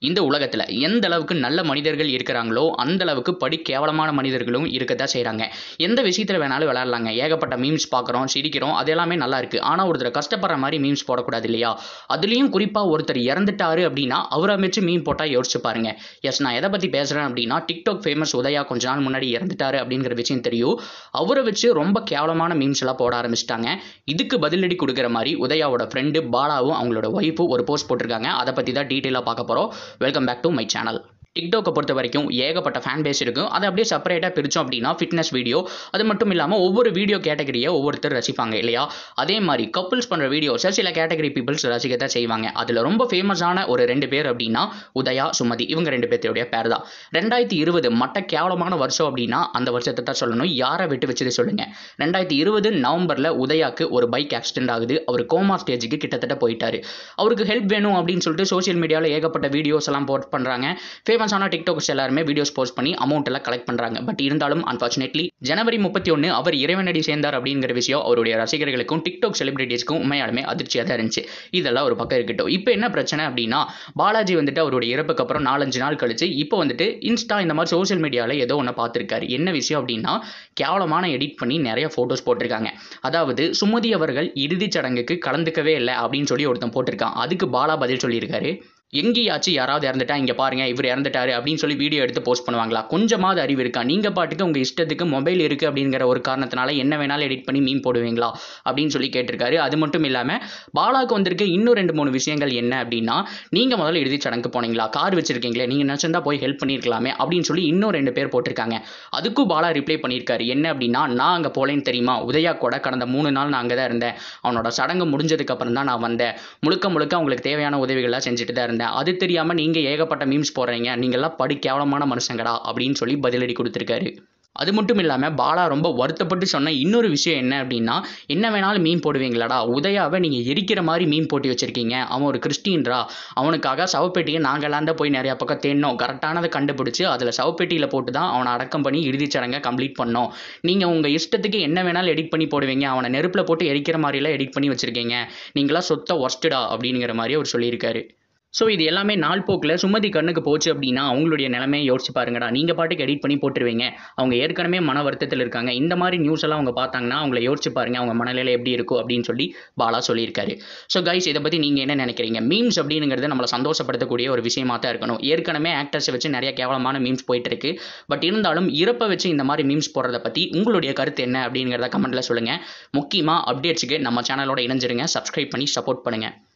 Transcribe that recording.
இந்த உலகத்தில் எந்த அளவுக்கு நல்ல மனிதர்கள் இருக்கிறாங்களோ அந்த அளவுக்கு படி கேவலமான மனிதர்களும் இருக்கத்தான் செய்கிறாங்க எந்த விஷயத்தில் வேணாலும் விளையாடலாங்க ஏகப்பட்ட மீம்ஸ் பார்க்குறோம் சிரிக்கிறோம் அது எல்லாமே நல்லா இருக்குது ஆனால் ஒருத்தர் கஷ்டப்படுற மாதிரி மீம்ஸ் போடக்கூடாது இல்லையா அதுலேயும் குறிப்பாக ஒருத்தர் இறந்துட்டாரு அப்படின்னா அவரை வச்சு மீம் போட்டால் யோசிச்சு பாருங்க எஸ் நான் எதை பற்றி பேசுகிறேன் அப்படின்னா டிக்டாக் ஃபேமஸ் உதயா கொஞ்ச நாள் முன்னாடி இறந்துட்டாரு அப்படிங்கிற விஷயம் தெரியும் அவரை வச்சு ரொம்ப கேவலமான மீம்ஸ் எல்லாம் போட ஆரம்பிச்சிட்டாங்க இதுக்கு பதிலடி கொடுக்குற மாதிரி உதயாவோட ஃப்ரெண்டு பாலாவும் அவங்களோட ஒய்ஃபும் ஒரு போஸ்ட் போட்டிருக்காங்க அதை பற்றி தான் டீட்டெயிலாக பார்க்க போகிறோம் welcome back to my channel டிக்டாக்கை பொறுத்த வரைக்கும் ஏகப்பட்ட ஃபேன் பேஸ் இருக்கும் அதை அப்படியே செப்பரேட்டாக பிரித்தோம் அப்படின்னா ஃபிட்னஸ் வீடியோ அது மட்டும் இல்லாமல் ஒவ்வொரு வீடியோ கேட்டகரியை ஒவ்வொருத்தர் ரசிப்பாங்க இல்லையா அதே மாதிரி கப்புள்ஸ் பண்ணுற வீடியோஸை சில கேட்டகரி பீப்புள்ஸ் ரசிக்கத்தான் செய்வாங்க அதில் ரொம்ப ஃபேமஸான ஒரு ரெண்டு பேர் அப்படின்னா உதயா சுமதி இவங்க ரெண்டு பேர்த்தோடைய பேர் தான் ரெண்டாயிரத்தி இருபது மட்ட கேவலமான வருஷம் அப்படின்னா அந்த வருஷத்தை தான் சொல்லணும் யாரை விட்டு வச்சுட்டு சொல்லுங்கள் ரெண்டாயிரத்தி இருபது நவம்பரில் உதயாக்கு ஒரு பைக் ஆக்சிடென்ட் ஆகுது அவர் கோமா ஸ்டேஜுக்கு கிட்டத்தட்ட போயிட்டாரு அவருக்கு ஹெல்ப் வேணும் அப்படின்னு சொல்லிட்டு சோஷியல் மீடியாவில் ஏகப்பட்ட வீடியோஸ் எல்லாம் போஸ்ட் பண்ணுறாங்க ஃபேமஸான டிக்டாக்ஸ் எல்லாருமே வீடியோஸ் போஸ்ட் பண்ணி அமௌண்ட் எல்லாம் கலெக்ட் பண்ணுறாங்க பட் இருந்தாலும் அன்ஃபார்ச்சுனேட்லி ஜனவரி முப்பத்தி ஒன்று அவர் இறைவனடி சேர்ந்தார் அப்படிங்கிற விஷயம் அவருடைய ரசிகர்களுக்கும் டிக்டாக் செலிபிரிட்டிஸ்க்கும் உண்மையாலுமே அதிர்ச்சியாக தான் இருந்துச்சு இதெல்லாம் ஒரு பக்கம் இருக்கட்டும் இப்போ என்ன பிரச்சனை அப்படின்னா பாலாஜி வந்துட்டு அவருடைய இறப்புக்கு அப்புறம் நாலஞ்சு நாள் கழிச்சு இப்போ வந்துட்டு இன்ஸ்டா இந்த மாதிரி சோஷியல் மீடியாவில் ஏதோ ஒன்று பார்த்துருக்காரு என்ன விஷயம் அப்படின்னா கேவலமான எடிட் பண்ணி நிறைய ஃபோட்டோஸ் போட்டிருக்காங்க அதாவது சுமதி அவர்கள் இறுதிச் சடங்குக்கு கலந்துக்கவே இல்லை அப்படின்னு சொல்லி ஒருத்தன் போட்டிருக்கான் அதுக்கு பாலா பதில் சொல்லியிருக்காரு எங்கேயாச்சும் யாராவது இறந்துட்டா இங்கே பாருங்க இவர் இறந்துட்டாரு அப்படின்னு சொல்லி வீடியோ எடுத்து போஸ்ட் பண்ணுவாங்களா கொஞ்சமாவது அறிவு இருக்கா நீங்கள் பாட்டுக்கு உங்கள் இஷ்டத்துக்கு மொபைல் இருக்குது அப்படிங்கிற ஒரு காரணத்தினால என்ன வேணாலும் எடிட் பண்ணி மீன் போடுவீங்களா அப்படின்னு சொல்லி கேட்டிருக்காரு அது மட்டும் இல்லாமல் பாலாவுக்கு வந்திருக்க இன்னும் ரெண்டு மூணு விஷயங்கள் என்ன அப்படின்னா நீங்கள் முதல்ல இறுதி சடங்கு போனீங்களா கார் வச்சிருக்கீங்களே நீங்கள் நினச்சிருந்தா போய் ஹெல்ப் பண்ணியிருக்கலாமே அப்படின்னு சொல்லி இன்னும் ரெண்டு பேர் போட்டிருக்காங்க அதுக்கும் பாலா ரிப்ளை பண்ணியிருக்காரு என்ன அப்படின்னா நான் அங்கே போலேன்னு தெரியுமா உதயா கூட கடந்த மூணு நாள் நான் அங்கே தான் இருந்தேன் அவனோட சடங்கு முடிஞ்சதுக்கு அப்புறம் தான் நான் வந்தேன் முழுக்க முழுக்க அவங்களுக்கு தேவையான உதவிகள்லாம் செஞ்சுட்டு தான் இருந்தேன் அது தெரியாமல் நீங்கள் ஏகப்பட்ட மீம்ஸ் போடுறீங்க நீங்கள்லாம் படி கேவலமான மனுஷங்கடா அப்படின்னு சொல்லி பதிலடி கொடுத்துருக்காரு அது மட்டும் இல்லாமல் பாலா ரொம்ப வருத்தப்பட்டு சொன்ன இன்னொரு விஷயம் என்ன அப்படின்னா என்ன வேணாலும் மீன் போடுவீங்களாடா உதயாவை நீங்கள் எரிக்கிற மாதிரி மீன் போட்டு வச்சுருக்கீங்க அவன் ஒரு கிறிஸ்டின்ரா அவனுக்காக சவப்பெட்டியை நாங்களாம் தான் போய் நிறையா பக்கம் தேடினோம் கரெக்டானதை கண்டுபிடிச்சி அதில் சவப்பெட்டியில் போட்டு தான் அவனை அடக்கம் பண்ணி இறுதிச் சடங்கை கம்ப்ளீட் பண்ணோம் நீங்கள் உங்கள் இஷ்டத்துக்கு என்ன வேணாலும் எடிட் பண்ணி போடுவீங்க அவனை நெருப்பில் போட்டு எரிக்கிற மாதிரிலாம் எடிட் பண்ணி வச்சுருக்கீங்க நீங்களாம் சொத்த ஒஸ்டடா அப்படிங்கிற மாதிரி அவர் சொல்லியிருக்காரு ஸோ இது எல்லாமே நாள் போக்கில் சுமதி கண்ணுக்கு போச்சு அப்படின்னா அவங்களுடைய நிலைமையை யோசிச்சு பாருங்கடா நீங்கள் பாட்டுக்கு எடிட் பண்ணி போட்டுருவீங்க அவங்க ஏற்கனவே மன வருத்தத்தில் இருக்காங்க இந்த மாதிரி நியூஸ் எல்லாம் அவங்க பார்த்தாங்கன்னா அவங்கள யோசிச்சு பாருங்க அவங்க மனநிலை எப்படி இருக்கும் அப்படின்னு சொல்லி பாலா சொல்லியிருக்காரு ஸோ கைஸ் இதை பற்றி நீங்கள் என்ன நினைக்கிறீங்க மீம்ஸ் அப்படிங்கிறது நம்மளை சந்தோஷப்படுத்தக்கூடிய ஒரு விஷயமா தான் இருக்கணும் ஏற்கனவே ஆக்டர்ஸை வச்சு நிறைய கேவலமான மீம்ஸ் போயிட்டு இருக்கு பட் இருந்தாலும் இறப்பை வச்சு இந்த மாதிரி மீம்ஸ் போடுறத பற்றி உங்களுடைய கருத்து என்ன அப்படிங்கிறத கமெண்ட்டில் சொல்லுங்கள் முக்கியமாக அப்டேட்ஸுக்கு நம்ம சேனலோட இணைஞ்சிருங்க சப்ஸ்கிரைப் பண்ணி சப்போர்ட் பண்ணுங்கள்